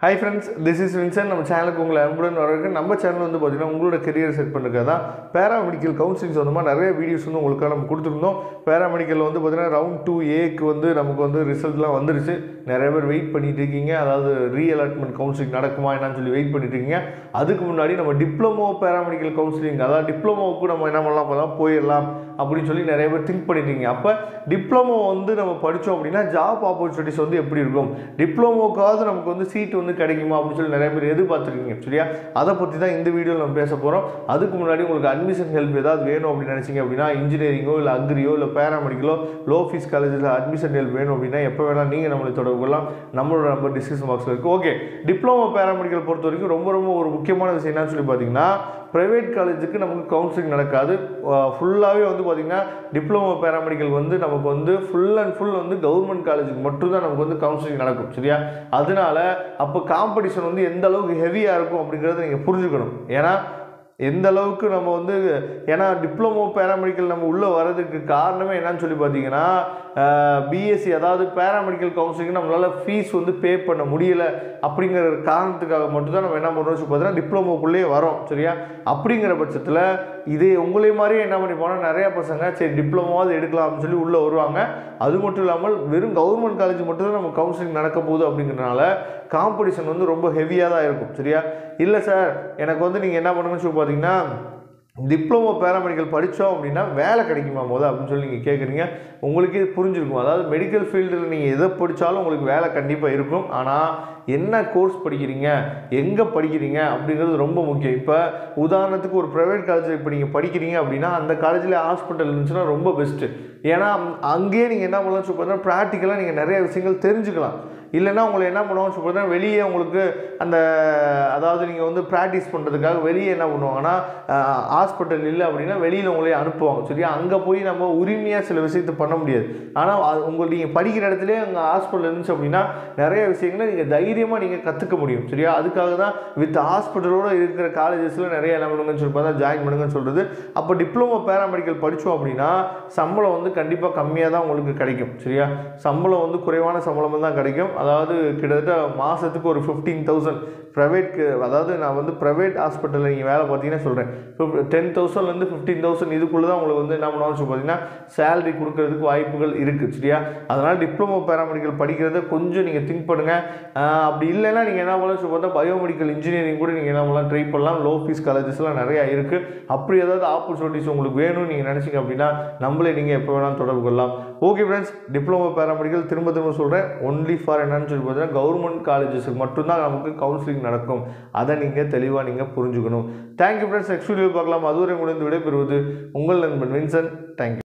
hi friends this is Vinson நம்ம சேனலுக்கு உங்களை அன்புடன் வரவேற்க நம்ம சேனல் வந்து பார்த்தீங்கன்னா உங்களோட கெரியர் செட் பண்ணுறது தான் பேராமெடிக்கல் கவுன்சிலிங் சொந்தமாக நிறைய வீடியோஸ் வந்து உங்களுக்காக நம்ம கொடுத்துருந்தோம் பேராமெடிக்கல் வந்து பார்த்தீங்கன்னா ரவுண்ட் டூ ஏக்கு வந்து நமக்கு வந்து ரிசல்ட்லாம் வந்துருச்சு நிறைய பேர் வெயிட் பண்ணிட்டு இருக்கீங்க அதாவது ரீ அலாட்மெண்ட் கவுன்சிலிங் நடக்குமா என்னன்னு சொல்லி வெயிட் பண்ணிட்டு இருக்கீங்க அதுக்கு முன்னாடி நம்ம டிப்ளமோ பேராமெடிக்கல் கவுன்சிலிங் அதாவது டிப்ளமோவுக்கு நம்ம என்ன பண்ணலாம் பண்ணலாம் போயிடலாம் அப்படின்னு சொல்லி நிறைய பேர் திங்க் பண்ணிட்டீங்க அப்போ டிப்ளமோ வந்து நம்ம படித்தோம் அப்படின்னா ஜாப் ஆப்பர்ச்சுனிட்டிஸ் வந்து எப்படி இருக்கும் டிப்ளமோக்காவது நமக்கு வந்து சீட் வந்து கிடைக்குமா அப்படின்னு சொல்லி நிறைய பேர் எதிர்பார்த்துருக்கீங்க சரியா அதை பற்றி தான் இந்த வீடியோவில் நம்ம பேச போகிறோம் அதுக்கு முன்னாடி உங்களுக்கு அட்மிஷன் ஹெல்ப் ஏதாவது வேணும் அப்படின்னு நினச்சிங்க அப்படின்னா இன்ஜினியரிங்கோ இல்லை அக்ரியோ இல்லை பேராமெடிக்கலோ லோ ஃபீஸ் காலேஜில் அட்மிஷன் ஹெல்ப் வேணும் அப்படின்னா எப்போ வேணால் நீங்கள் நம்மளை தொடர்பு கொள்ளலாம் நம்மளோட நம்பர் டிஸ்கிரிப்ஷன் பாக்ஸில் இருக்குது ஓகே டிப்ளமோ பேராமெடிக்கல் பொறுத்த வரைக்கும் ரொம்ப ரொம்ப ஒரு முக்கியமான விஷயம் என்னன்னு சொல்லி பார்த்தீங்கன்னா ப்ரைவேட் காலேஜுக்கு நமக்கு கவுன்சிலிங் நடக்காது ஃபுல்லாகவே வந்து பார்த்திங்கன்னா டிப்ளமோ பேராமெடிக்கல் வந்து நமக்கு வந்து ஃபுல் அண்ட் ஃபுல் வந்து கவர்மெண்ட் காலேஜுக்கு மட்டும்தான் நமக்கு வந்து கவுன்சிலிங் நடக்கும் சரியா அதனால அப்போ காம்படிஷன் வந்து எந்த அளவுக்கு ஹெவியாக இருக்கும் அப்படிங்கிறத நீங்கள் புரிஞ்சுக்கணும் ஏன்னா எந்த அளவுக்கு நம்ம வந்து ஏன்னா டிப்ளமோ பேராமெடிக்கல் நம்ம உள்ளே வர்றதுக்கு காரணமே என்னன்னு சொல்லி பார்த்தீங்கன்னா பிஎஸ்சி அதாவது பேராமெடிக்கல் கவுன்சிலிங் நம்மளால் ஃபீஸ் வந்து பே பண்ண முடியல அப்படிங்கிற காரணத்துக்காக மட்டும்தான் நம்ம என்ன பண்ணுறோம் சொல்லி பார்த்தீங்கன்னா டிப்ளமோக்குள்ளேயே வரோம் சரியா அப்படிங்கிற பட்சத்தில் இதே உங்களே மாதிரியே என்ன பண்ணி போனால் நிறைய பசங்க சரி டிப்ளமோவாவது எடுக்கலாம் அப்படின்னு சொல்லி உள்ளே வருவாங்க அது மட்டும் இல்லாமல் வெறும் கவர்மெண்ட் காலேஜ் மட்டும்தான் நம்ம கவுன்சிலிங் நடக்க போகுது அப்படிங்கிறனால காம்படிஷன் வந்து ரொம்ப ஹெவியாக தான் இருக்கும் சரியா இல்லை சார் எனக்கு வந்து நீங்கள் என்ன பண்ணுங்கன்னு சொல்லி பார்த்தீங்கன்னா டிப்ளமோ பேராமெடிக்கல் படித்தோம் அப்படின்னா வேலை கிடைக்குமா போது அப்படின்னு சொல்லி நீங்கள் கேட்குறீங்க உங்களுக்கே புரிஞ்சிருக்கும் அதாவது மெடிக்கல் ஃபீல்டில் நீங்கள் எதை படித்தாலும் உங்களுக்கு வேலை கண்டிப்பாக இருக்கும் ஆனால் என்ன கோர்ஸ் படிக்கிறீங்க எங்கே படிக்கிறீங்க அப்படிங்கிறது ரொம்ப முக்கியம் இப்போ உதாரணத்துக்கு ஒரு ப்ரைவேட் காலேஜில் இப்போ நீங்கள் படிக்கிறீங்க அப்படின்னா அந்த காலேஜில் ஹாஸ்பிட்டல் இருந்துச்சுன்னா ரொம்ப பெஸ்ட்டு ஏன்னா அங்கேயே நீங்கள் என்ன பண்ணலாம் சொல்லி பார்த்தீங்கன்னா ப்ராக்டிக்கலாக நீங்கள் நிறைய விஷயங்கள் தெரிஞ்சுக்கலாம் இல்லைன்னா உங்களை என்ன பண்ணுவாங்கன்னு சொல்லி பார்த்தீங்கன்னா வெளியே உங்களுக்கு அந்த அதாவது நீங்கள் வந்து ப்ராக்டிஸ் பண்ணுறதுக்காக வெளியே என்ன பண்ணுவாங்கன்னா ஹாஸ்பிட்டல் இல்லை அப்படின்னா வெளியில் உங்களே அனுப்புவாங்க சரியா அங்கே போய் நம்ம உரிமையாக சில விஷயத்தை பண்ண முடியாது ஆனால் அது உங்களுக்கு நீங்கள் படிக்கிற இடத்துலேயே அங்கே ஹாஸ்பிட்டல் இருந்துச்சு அப்படின்னா நிறைய விஷயங்களை நீங்கள் தைரியமாக நீங்கள் கற்றுக்க முடியும் சரியா அதுக்காக தான் வித் ஹாஸ்பிட்டலோடு இருக்கிற காலேஜஸில் நிறைய என்ன பண்ணுங்கன்னு சொல்லி பார்த்தா ஜாயின் பண்ணுங்கன்னு சொல்கிறது அப்போ டிப்ளமோ பேராமெடிக்கல் படித்தோம் அப்படின்னா சம்பளம் வந்து கண்டிப்பாக கம்மியாக தான் உங்களுக்கு கிடைக்கும் சரியா சம்பளம் வந்து குறைவான சம்பளம் தான் கிடைக்கும் அதாவது கிட்டத்தட்ட மாதத்துக்கு ஒரு ஃபிஃப்டீன் தௌசண்ட் ப்ரைவேட்க்கு அதாவது நான் வந்து ப்ரைவேட் ஹாஸ்பிட்டலில் நீங்கள் வேலை பார்த்தீங்கன்னா சொல்கிறேன் டென் தௌசண்ட்லேருந்து ஃபிஃப்டீன் தௌசண்ட் இதுக்குள்ளே தான் உங்களுக்கு வந்து என்ன பண்ணுவாங்கன்னு சொல்லி பார்த்தீங்கன்னா சேலரி கொடுக்கறதுக்கு வாய்ப்புகள் இருக்குது சரியா அதனால் டிப்ளமோ பேராமெடிக்கல் படிக்கிறத கொஞ்சம் நீங்கள் திங்க் பண்ணுங்கள் அப்படி இல்லைன்னா நீங்கள் என்ன பண்ணலாம் சொல்லி பார்த்தா பயோமெடிக்கல் இன்ஜினியரிங் கூட நீங்கள் என்ன பண்ணலாம் ட்ரை பண்ணலாம் லோ ஃபீஸ் காலேஜஸ்லாம் நிறையா இருக்குது அப்படி ஏதாவது ஆப்பர்ச்சுனிட்டிஸ் உங்களுக்கு வேணும்னு நீங்கள் நினச்சிங்க அப்படின்னா நம்மளே நீங்கள் எப்போ வேணாலும் தொடர்பு கொள்ளலாம் ஓகே ஃப்ரெண்ட்ஸ் டிப்ளமோ பேராமெடிக்கல் திரும்ப திரும்ப சொல்கிறேன் ஒன்லி ஃபார் என்னன்னு சொல்லி பார்த்தீங்கன்னா கவர்மெண்ட் காலேஜஸுக்கு மட்டும்தான் நமக்கு கவுன்சிலிங் நடக்கும் அதை நீங்கள் தெளிவாக நீங்கள் புரிஞ்சுக்கணும் தேங்க்யூ ஃப்ரெண்ட்ஸ் நெக்ஸ்ட் வீடியோ பார்க்கலாம் அதுவரை முடிந்து விடைபெறுவது உங்கள் நண்பன் வின்சன் தேங்க்யூ